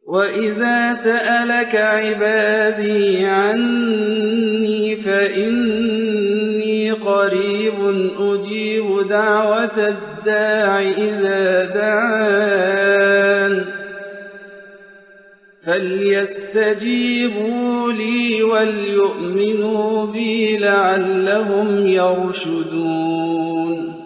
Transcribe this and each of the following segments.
وَإِذَا سَأَلَكَ عِبَادِي عَنِّي فَإِنِّي قَرِيبٌ أُجِيبُ دَعْوَةَ الدَّاعِ إِذَا دَعَانِ فَلْيَسْتَجِيبُوا لِي وَلْيُؤْمِنُوا بِي لَعَلَّهُمْ يَرْشُدُونَ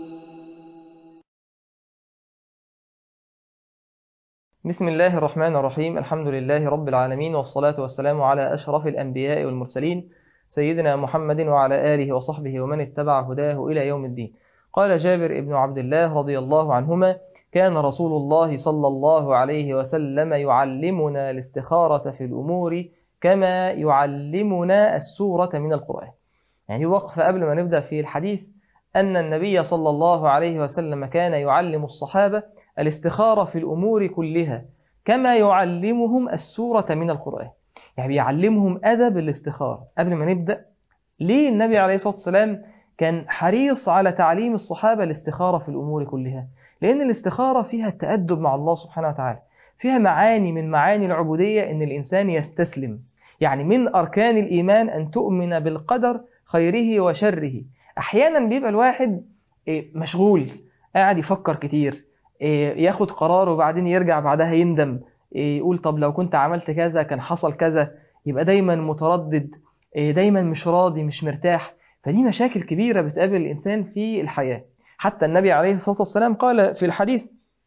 بسم الله الرحمن الرحيم الحمد لله رب العالمين والصلاة والسلام على أشرف الأنبياء والمرسلين سيدنا محمد وعلى آله وصحبه ومن اتبع هداه إلى يوم الدين قال جابر بن عبد الله رضي الله عنهما كان رسول الله صلى الله عليه وسلم يعلمنا الاستخارة في الأمور كما يعلمنا السورة من القرآن يعني وقف قبل ما نبدأ في الحديث أن النبي صلى الله عليه وسلم كان يعلم الصحابة الاستخارة في الأمور كلها كما يعلمهم السورة من القرآن يعني بيعلمهم أدب الاستخارة قبل ما نبدأ ليه النبي عليه الصلاة والسلام كان حريص على تعليم الصحابة الاستخارة في الأمور كلها لأن الاستخارة فيها التأدب مع الله سبحانه وتعالى فيها معاني من معاني العبودية أن الإنسان يستسلم يعني من أركان الإيمان أن تؤمن بالقدر خيره وشره أحيانا بيبقى الواحد مشغول قاعد يفكر كتير ياخد قرار وبعدين يرجع بعدها يندم يقول طب لو كنت عملت كذا كان حصل كذا يبقى دايما متردد دايما مش راضي مش مرتاح فدي مشاكل كبيرة بتقابل الإنسان في الحياة حتى النبي عليه الصلاة والسلام قال في الحديث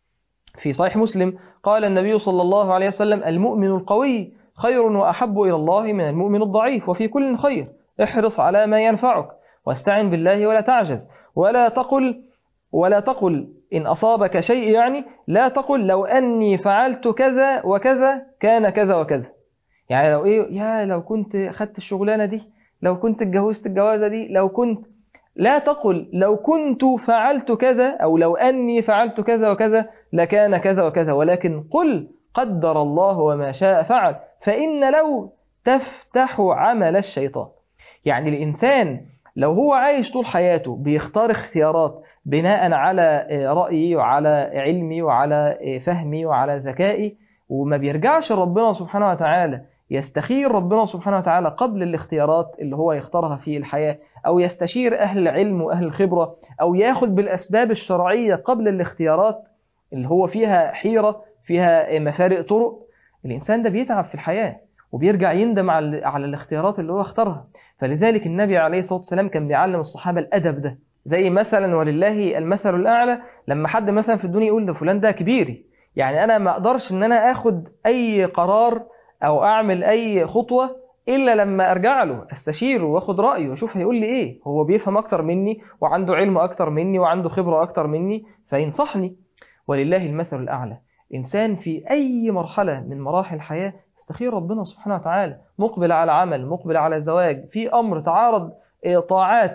في صحيح مسلم قال النبي صلى الله عليه وسلم المؤمن القوي خير وأحب إلى الله من المؤمن الضعيف وفي كل خير احرص على ما ينفعك واستعن بالله ولا تعجز ولا تقل ولا تقل إن أصابك شيء يعني لا تقل لو أني فعلت كذا وكذا كان كذا وكذا يعني لو إيه يا لو كنت خدت الشغلانة دي لو كنت اتجوزت الجوازة دي لو كنت لا تقل لو كنت فعلت كذا أو لو أني فعلت كذا وكذا لكان كذا وكذا ولكن قل قدر الله وما شاء فعل فإن لو تفتح عمل الشيطان يعني الإنسان لو هو عايش طول حياته بيختار اختيارات بناء على رأيي وعلى علمي وعلى فهمي وعلى ذكائي وما بيرجعش ربنا سبحانه وتعالى يستخير ربنا سبحانه وتعالى قبل الاختيارات اللي هو يختارها في الحياة أو يستشير أهل العلم وأهل الخبرة أو ياخد بالأسباب الشرعية قبل الاختيارات اللي هو فيها حيرة فيها مفارق طرق الإنسان ده بيتعب في الحياة وبيرجع يندم على على الاختيارات اللي هو اختارها فلذلك النبي عليه الصلاة والسلام كان بيعلم الصحابة الأدب ده زي مثلا ولله المثل الأعلى لما حد مثلا في الدنيا يقول ده فلان ده كبيري يعني أنا ما أقدرش إن أنا أخد أي قرار أو أعمل أي خطوة إلا لما أرجع له أستشيره وأخد رأيه وأشوف هيقول لي إيه هو بيفهم أكتر مني وعنده علم أكتر مني وعنده خبرة أكتر مني فينصحني ولله المثل الأعلى إنسان في أي مرحلة من مراحل الحياة يستخير ربنا سبحانه وتعالى مقبل على عمل مقبل على زواج في أمر تعارض طاعات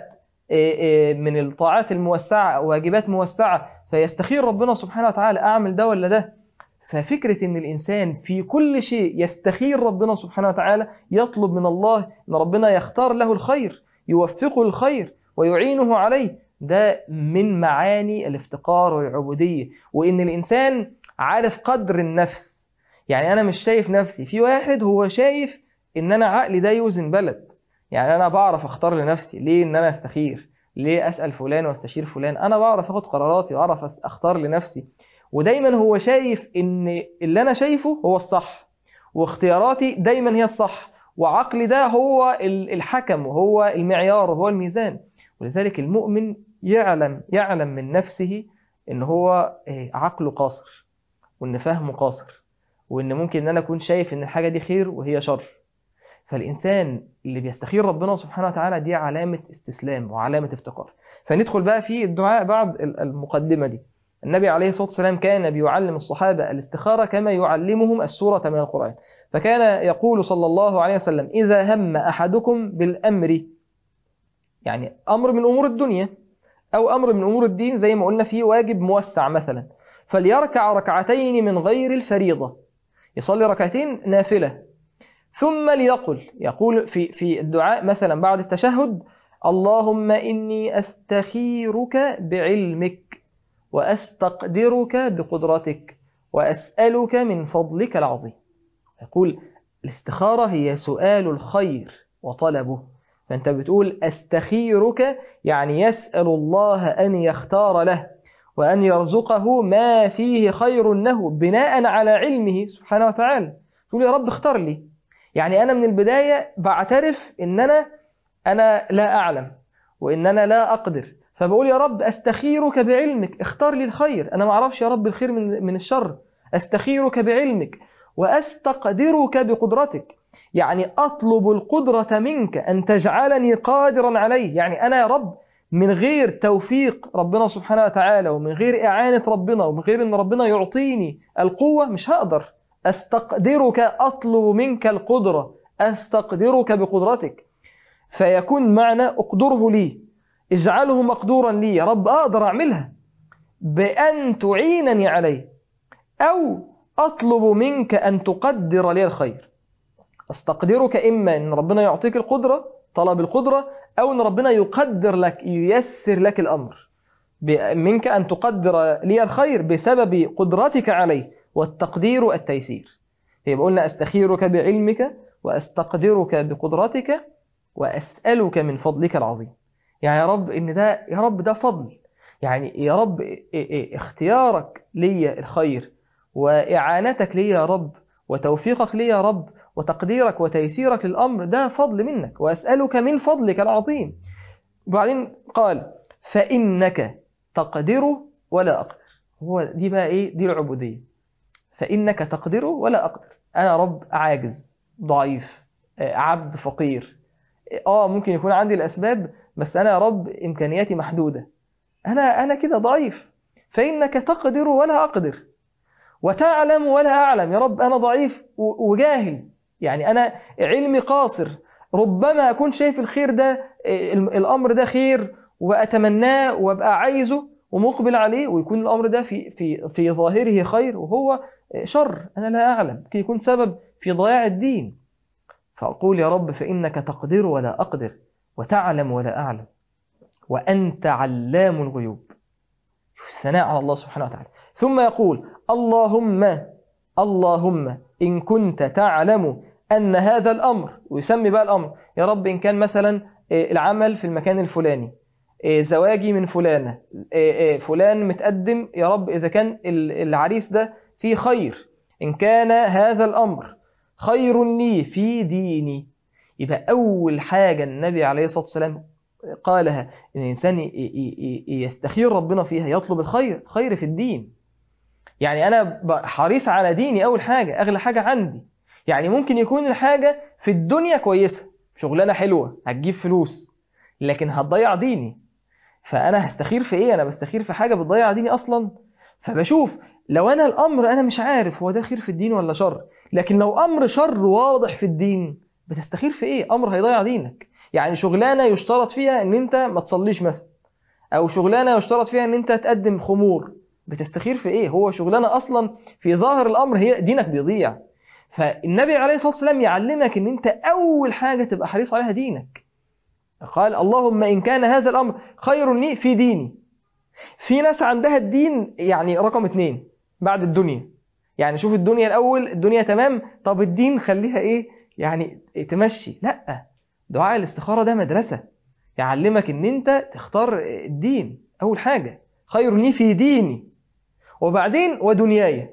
من الطاعات الموسعة أو واجبات موسعة فيستخير ربنا سبحانه وتعالى أعمل ده ولا ده ففكرة أن الإنسان في كل شيء يستخير ربنا سبحانه وتعالى يطلب من الله أن ربنا يختار له الخير يوفقه الخير ويعينه عليه ده من معاني الافتقار والعبودية وأن الإنسان عارف قدر النفس يعني أنا مش شايف نفسي في واحد هو شايف أن أنا عقلي ده يوزن بلد يعني أنا بعرف أختار لنفسي ليه أن أنا أستخير ليه أسأل فلان واستشير فلان أنا بعرف أخد قراراتي وأعرف أختار لنفسي ودايما هو شايف أن اللي أنا شايفه هو الصح واختياراتي دايما هي الصح وعقلي ده هو الحكم وهو المعيار وهو الميزان ولذلك المؤمن يعلم يعلم من نفسه ان هو عقله قاصر وان فهمه قاصر وان ممكن ان انا اكون شايف ان الحاجه دي خير وهي شر فالانسان اللي بيستخير ربنا سبحانه وتعالى دي علامه استسلام وعلامه افتقار فندخل بقى في الدعاء بعد المقدمه دي النبي عليه الصلاه والسلام كان بيعلم الصحابه الاستخاره كما يعلمهم السوره من القران فكان يقول صلى الله عليه وسلم اذا هم احدكم بالامر يعني امر من امور الدنيا أو أمر من أمور الدين زي ما قلنا فيه واجب موسع مثلا فليركع ركعتين من غير الفريضة يصلي ركعتين نافلة ثم ليقل يقول في في الدعاء مثلا بعد التشهد اللهم إني أستخيرك بعلمك وأستقدرك بقدرتك وأسألك من فضلك العظيم يقول الاستخارة هي سؤال الخير وطلبه فأنت بتقول أستخيرك يعني يسأل الله أن يختار له وأن يرزقه ما فيه خير له بناء على علمه سبحانه وتعالى تقول يا رب اختار لي يعني أنا من البداية بعترف إن أنا أنا لا أعلم وإن أنا لا أقدر فبقول يا رب أستخيرك بعلمك اختار لي الخير أنا ما أعرفش يا رب الخير من, من الشر أستخيرك بعلمك وأستقدرك بقدرتك يعني أطلب القدرة منك أن تجعلني قادرا عليه يعني أنا يا رب من غير توفيق ربنا سبحانه وتعالى ومن غير إعانة ربنا ومن غير أن ربنا يعطيني القوة مش هقدر أستقدرك أطلب منك القدرة أستقدرك بقدرتك فيكون معنى أقدره لي اجعله مقدورا لي يا رب أقدر أعملها بأن تعينني عليه أو أطلب منك أن تقدر لي الخير أستقدرك إما أن ربنا يعطيك القدرة طلب القدرة أو أن ربنا يقدر لك ييسر لك الأمر منك أن تقدر لي الخير بسبب قدرتك عليه والتقدير التيسير يبقى قلنا أستخيرك بعلمك وأستقدرك بقدرتك وأسألك من فضلك العظيم يعني يا رب إن ده يا رب ده فضل يعني يا رب اختيارك لي الخير وإعانتك لي يا رب وتوفيقك لي يا رب وتقديرك وتيسيرك للأمر ده فضل منك وأسألك من فضلك العظيم وبعدين قال فإنك تقدر ولا أقدر هو دي بقى إيه دي العبودية فإنك تقدر ولا أقدر أنا رب عاجز ضعيف عبد فقير آه ممكن يكون عندي الأسباب بس أنا يا رب إمكانياتي محدودة أنا أنا كده ضعيف فإنك تقدر ولا أقدر وتعلم ولا أعلم يا رب أنا ضعيف وجاهل يعني أنا علمي قاصر ربما أكون شايف الخير ده الأمر ده خير وأتمناه وأبقى عايزه ومقبل عليه ويكون الأمر ده في, في, في ظاهره خير وهو شر أنا لا أعلم كي يكون سبب في ضياع الدين فأقول يا رب فإنك تقدر ولا أقدر وتعلم ولا أعلم وأنت علام الغيوب الثناء على الله سبحانه وتعالى ثم يقول اللهم اللهم إن كنت تعلم أن هذا الأمر ويسمي بقى الأمر يا رب إن كان مثلا العمل في المكان الفلاني زواجي من فلانة فلان متقدم يا رب إذا كان العريس ده فيه خير إن كان هذا الأمر خير لي في ديني يبقى أول حاجة النبي عليه الصلاة والسلام قالها إن الإنسان يستخير ربنا فيها يطلب الخير خير في الدين يعني أنا حريص على ديني أول حاجة أغلى حاجة عندي يعني ممكن يكون الحاجة في الدنيا كويسة شغلانة حلوة هتجيب فلوس لكن هتضيع ديني فأنا هستخير في إيه أنا بستخير في حاجة بتضيع ديني أصلا فبشوف لو أنا الأمر أنا مش عارف هو ده خير في الدين ولا شر لكن لو أمر شر واضح في الدين بتستخير في إيه أمر هيضيع دينك يعني شغلانة يشترط فيها أن أنت ما تصليش مثلا أو شغلانة يشترط فيها أن أنت تقدم خمور بتستخير في إيه هو شغلانة أصلا في ظاهر الأمر هي دينك بيضيع فالنبي عليه الصلاة والسلام يعلمك أن أنت أول حاجة تبقى حريص عليها دينك قال اللهم إن كان هذا الأمر خير لي في ديني في ناس عندها الدين يعني رقم اتنين بعد الدنيا يعني شوف الدنيا الأول الدنيا تمام طب الدين خليها إيه يعني تمشي لا دعاء الاستخارة ده مدرسة يعلمك ان انت تختار الدين اول حاجة خير لي في ديني وبعدين ودنياي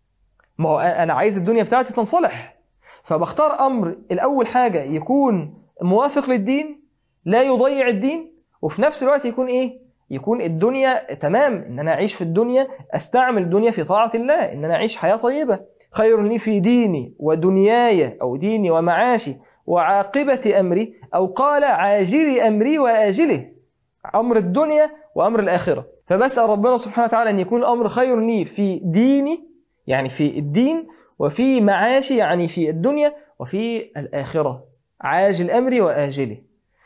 ما هو انا عايز الدنيا بتاعتي تنصلح فبختار امر الاول حاجة يكون موافق للدين لا يضيع الدين وفي نفس الوقت يكون ايه يكون الدنيا تمام ان انا اعيش في الدنيا استعمل الدنيا في طاعة الله ان انا اعيش حياة طيبة خير لي في ديني ودنياي او ديني ومعاشي وعاقبة أمري أو قال عاجل أمري وآجله أمر الدنيا وأمر الآخرة فبسأل ربنا سبحانه وتعالى أن يكون الأمر خير لي في ديني يعني في الدين وفي معاشي يعني في الدنيا وفي الآخرة عاجل أمري وآجله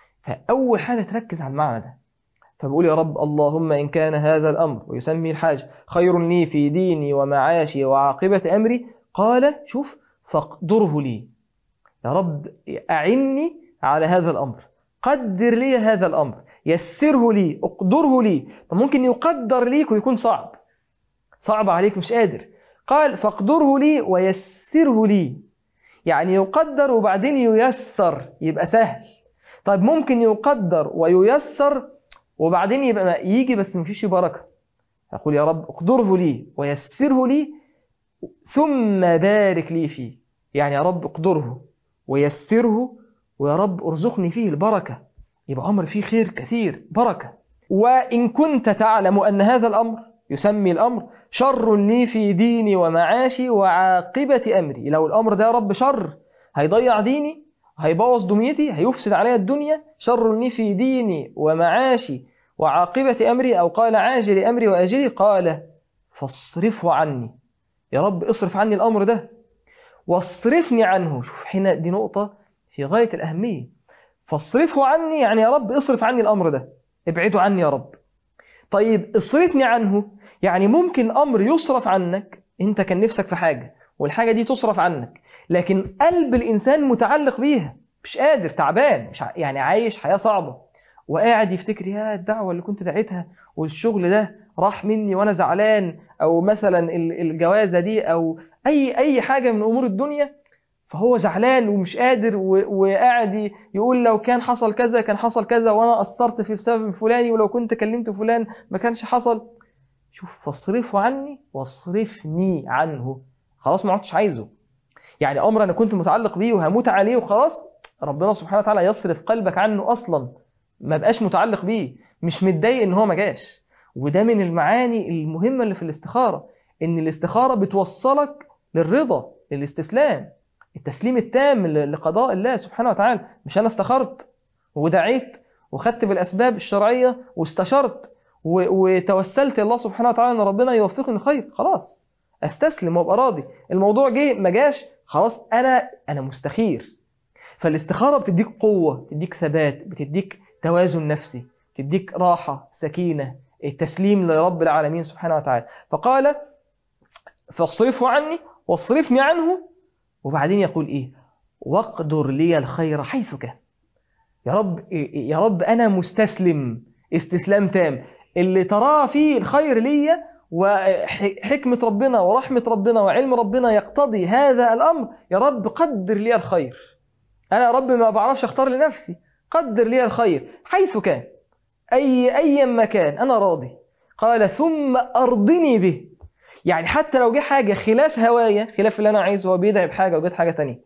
فأول حاجة تركز على المعنى ده فبقول يا رب اللهم إن كان هذا الأمر ويسمي الحاج خير لي في ديني ومعاشي وعاقبة أمري قال شوف فاقدره لي يا رب أعني على هذا الأمر قدر لي هذا الأمر يسره لي اقدره لي فممكن يقدر ليك ويكون صعب صعب عليك مش قادر قال فاقدره لي ويسره لي يعني يقدر وبعدين ييسر يبقى سهل طيب ممكن يقدر وييسر وبعدين يبقى يجي بس مفيش بركة أقول يا رب اقدره لي ويسره لي ثم بارك لي فيه يعني يا رب اقدره ويسره ويا رب ارزقني فيه البركة يبقى أمر فيه خير كثير بركة وإن كنت تعلم أن هذا الأمر يسمي الأمر شر لي في ديني ومعاشي وعاقبة أمري لو الأمر ده يا رب شر هيضيع ديني هيبوظ دنيتي هيفسد عليا الدنيا شر لي في ديني ومعاشي وعاقبة أمري أو قال عاجل أمري وأجلي قال فاصرفه عني يا رب اصرف عني الأمر ده واصرفني عنه شوف هنا دي نقطة في غاية الأهمية فاصرفه عني يعني يا رب اصرف عني الأمر ده ابعده عني يا رب طيب اصرفني عنه يعني ممكن أمر يصرف عنك أنت كان نفسك في حاجة والحاجة دي تصرف عنك لكن قلب الإنسان متعلق بيها مش قادر تعبان مش ع... يعني عايش حياة صعبة وقاعد يفتكر يا الدعوة اللي كنت دعيتها والشغل ده راح مني وأنا زعلان أو مثلا الجوازة دي أو أي أي حاجة من أمور الدنيا فهو زعلان ومش قادر وقاعد يقول لو كان حصل كذا كان حصل كذا وأنا قصرت في السبب الفلاني ولو كنت كلمت فلان ما كانش حصل شوف فاصرفه عني واصرفني عنه خلاص ما عدتش عايزه يعني أمر أنا كنت متعلق بيه وهموت عليه وخلاص ربنا سبحانه وتعالى يصرف قلبك عنه أصلا ما بقاش متعلق بيه مش متضايق إن هو ما جاش وده من المعاني المهمة اللي في الاستخارة إن الاستخارة بتوصلك للرضا للاستسلام التسليم التام لقضاء الله سبحانه وتعالى مش أنا استخرت ودعيت وخدت بالأسباب الشرعية واستشرت وتوسلت الله سبحانه وتعالى أن ربنا يوفقني خير خلاص استسلم وابقى راضي الموضوع جه ما جاش خلاص أنا أنا مستخير فالاستخارة بتديك قوة بتديك ثبات بتديك توازن نفسي بتديك راحة سكينة التسليم لرب العالمين سبحانه وتعالى فقال فاصرفه عني واصرفني عنه وبعدين يقول إيه واقدر لي الخير حيث كان يا رب يا رب أنا مستسلم استسلام تام اللي تراه فيه الخير ليا وحكمة ربنا ورحمة ربنا وعلم ربنا يقتضي هذا الأمر يا رب قدر لي الخير أنا يا رب ما بعرفش أختار لنفسي قدر لي الخير حيث كان أي أي مكان أنا راضي قال ثم أرضني به يعني حتى لو جه حاجة خلاف هوايا خلاف اللي أنا عايزه هو بيدعي بحاجة وجت حاجة تانية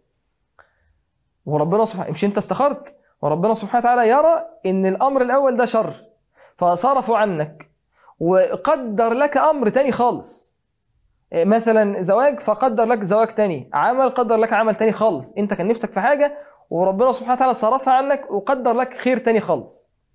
وربنا سبحانه مش أنت استخرت وربنا سبحانه وتعالى يرى إن الأمر الأول ده شر فصرفوا عنك وقدر لك أمر تاني خالص مثلا زواج فقدر لك زواج تاني عمل قدر لك عمل تاني خالص انت كان نفسك في حاجة وربنا سبحانه وتعالى صرفها عنك وقدر لك خير تاني خالص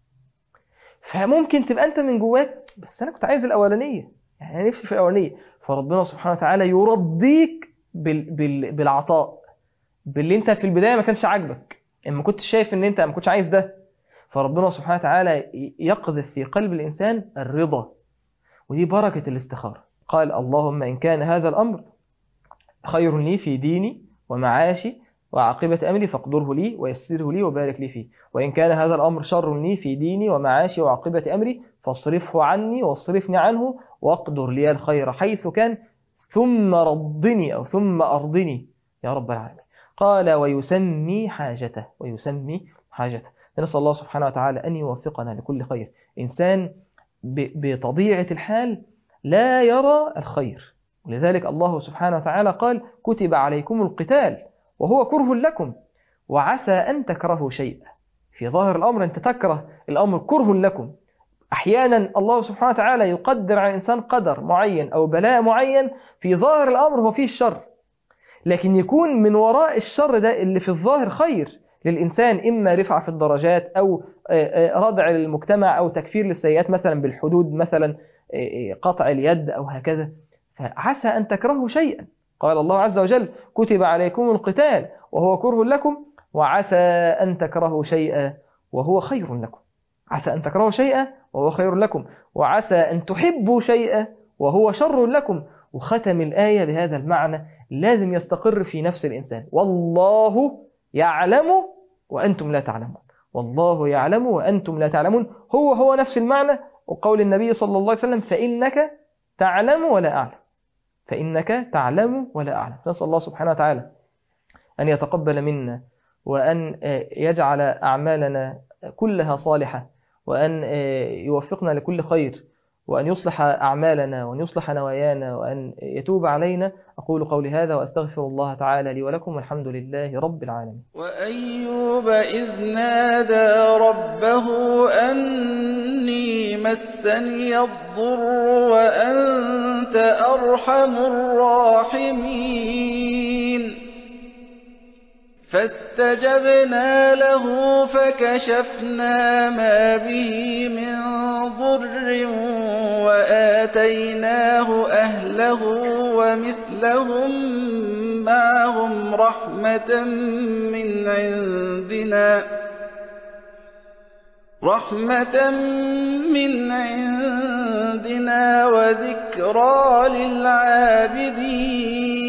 فممكن تبقى انت من جواك بس انا كنت عايز الاولانية يعني انا نفسي في الاولانية فربنا سبحانه وتعالى يرضيك بال بال بالعطاء باللي انت في البداية ما كانش عاجبك ما كنتش شايف ان انت ما كنتش عايز ده فربنا سبحانه وتعالى يقذف في قلب الإنسان الرضا ودي بركة الاستخارة قال اللهم إن كان هذا الأمر خير لي في ديني ومعاشي وعاقبة أمري فاقدره لي ويسره لي وبارك لي فيه وإن كان هذا الأمر شر لي في ديني ومعاشي وعاقبة أمري فاصرفه عني واصرفني عنه واقدر لي الخير حيث كان ثم ردني أو ثم أرضني يا رب العالمين قال ويسمي حاجته ويسمي حاجته نسأل الله سبحانه وتعالى أن يوفقنا لكل خير إنسان بطبيعة الحال لا يرى الخير ولذلك الله سبحانه وتعالى قال كتب عليكم القتال وهو كره لكم وعسى أن تكرهوا شيئا في ظاهر الأمر أنت تكره الأمر كره لكم أحيانا الله سبحانه وتعالى يقدر على الإنسان قدر معين أو بلاء معين في ظاهر الأمر هو فيه الشر لكن يكون من وراء الشر ده اللي في الظاهر خير للإنسان إما رفعة في الدرجات أو ردع للمجتمع أو تكفير للسيئات مثلا بالحدود مثلا قطع اليد أو هكذا فعسى أن تكرهوا شيئا قال الله عز وجل كتب عليكم القتال وهو كره لكم وعسى أن تكرهوا شيئا وهو خير لكم عسى أن تكرهوا شيئا وهو خير لكم وعسى أن تحبوا شيئا وهو شر لكم وختم الآية بهذا المعنى لازم يستقر في نفس الإنسان والله يعلم وأنتم لا تعلمون والله يعلم وأنتم لا تعلمون هو هو نفس المعنى وقول النبي صلى الله عليه وسلم فإنك تعلم ولا أعلم فإنك تعلم ولا أعلم نسأل الله سبحانه وتعالى أن يتقبل منا وأن يجعل أعمالنا كلها صالحة وأن يوفقنا لكل خير وأن يصلح أعمالنا وأن يصلح نوايانا وأن يتوب علينا أقول قولي هذا وأستغفر الله تعالى لي ولكم والحمد لله رب العالمين وأيوب إذ نادى ربه أني مسني الضر وأنت أرحم الراحمين فاستجبنا له فكشفنا ما به من ضر وآتيناه أهله ومثلهم معهم رحمة من عندنا رحمة من عندنا وذكرى للعابدين